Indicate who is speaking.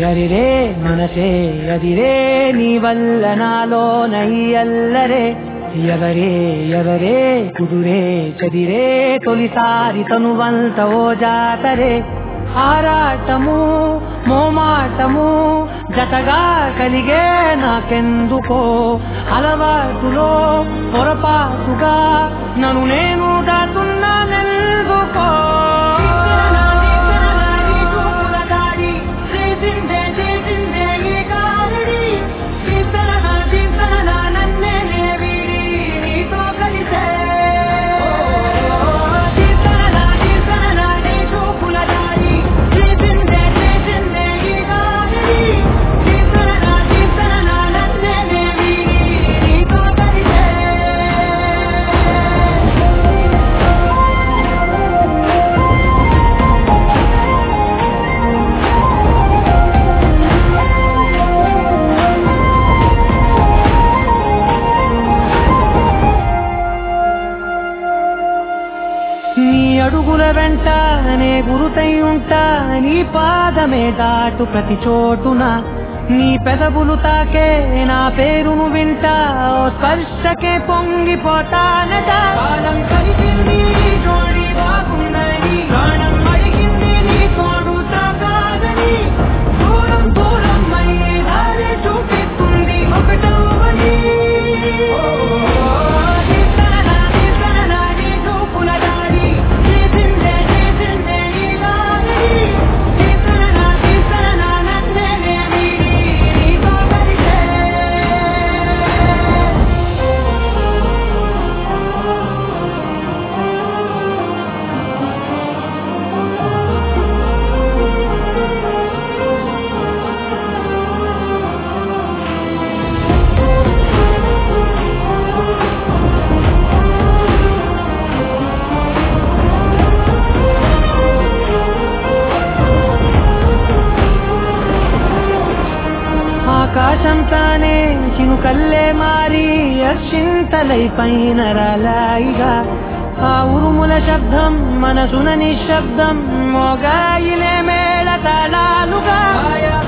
Speaker 1: అరిరే మనసే అదిరే నీ వల్ల నాలో నయ్యల్లరే ఎవరే ఎవరే కుదురే చదిరే తొలిసారి తనువంత ఓ జాతరే ఆరాటము మోమాటము జతగా కలిగే నాకెందుకో అలవాటులో పొరపాటుగా నన్ను నేను దాటున్నానెందుకో నీ అడుగుల వెంట నే గురుతై ఉంటా నీ పాదమే దాటు ప్రతి చోటున నీ పెదవులు తాకే నా పేరును వింటా ఓ స్పర్శకే పొంగిపోతానట కాలం కలిసింది నీ జోడి బాగుందని ప్రాణం అడిగింది నీ తోడు తాకాదని దూరం దూరం అయ్యే దారి చూపిస్తుంది ఒకటవని ఆకాశం తానే చినుకల్లే మారి అక్షింతలై పైన రాలాయిగా ఆ ఉరుముల శబ్దం మనసున నిశ్శబ్దం మోగాయిలే మేళ తాళాలుగా